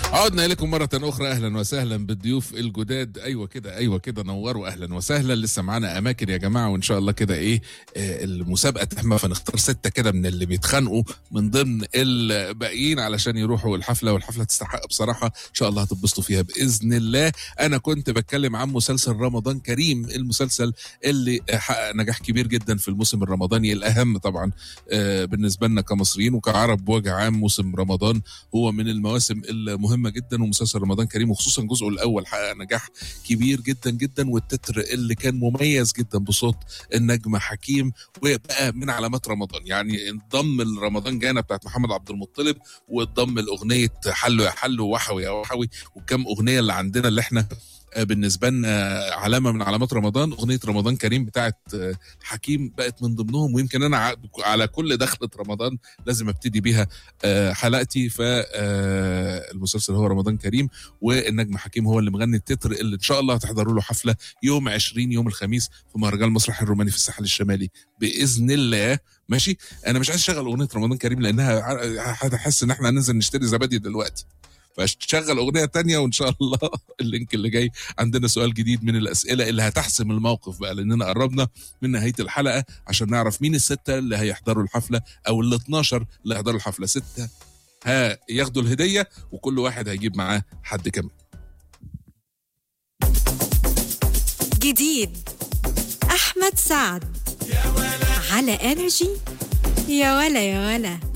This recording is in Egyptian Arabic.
عدنا إليكم مرة أخرى أهلا وسهلا بالضيوف الجداد أيوة كده أيوة كده نوروا أهلا وسهلا لسه معانا أماكن يا جماعة وإن شاء الله كده إيه آه، المسابقة تحمى فنختار ستة كده من اللي بيتخانقوا من ضمن الباقيين علشان يروحوا الحفلة والحفلة تستحق بصراحة إن شاء الله هتتبسطوا فيها بإذن الله أنا كنت بتكلم عن مسلسل رمضان كريم المسلسل اللي حقق نجاح كبير جدا في الموسم الرمضاني الأهم طبعا آه، بالنسبة لنا كمصريين وكعرب بوجه عام موسم رمضان هو من المواسم المهمة جدا ومسلسل رمضان كريم وخصوصا جزءه الأول حقق نجاح كبير جدا جدا والتتر اللي كان مميز جدا بصوت النجم حكيم وبقى من علامات رمضان يعني انضم لرمضان جانا بتاعت محمد عبد المطلب وانضم لأغنية حلو يا حلو وحوي يا وحوي وكم أغنية اللي عندنا اللي احنا آه، بالنسبة لنا علامة من علامات رمضان أغنية رمضان كريم بتاعت آه، حكيم بقت من ضمنهم ويمكن أنا ع- على كل دخلة رمضان لازم ابتدي بيها آه، حلقتي فالمسلسل هو رمضان كريم والنجم حكيم هو اللي مغني التتر اللي ان شاء الله هتحضروا له حفله يوم 20 يوم الخميس في مهرجان المسرح الروماني في الساحل الشمالي باذن الله ماشي انا مش عايز اشغل اغنيه رمضان كريم لانها ع- هتحس ان احنا هننزل نشتري زبادي دلوقتي فشغل اغنيه تانية وان شاء الله اللينك اللي جاي عندنا سؤال جديد من الاسئله اللي هتحسم الموقف بقى لاننا قربنا من نهايه الحلقه عشان نعرف مين السته اللي هيحضروا الحفله او ال 12 اللي هيحضروا الحفله سته ها ياخدوا الهديه وكل واحد هيجيب معاه حد كمان جديد أحمد سعد على انرجي يا ولا يا ولا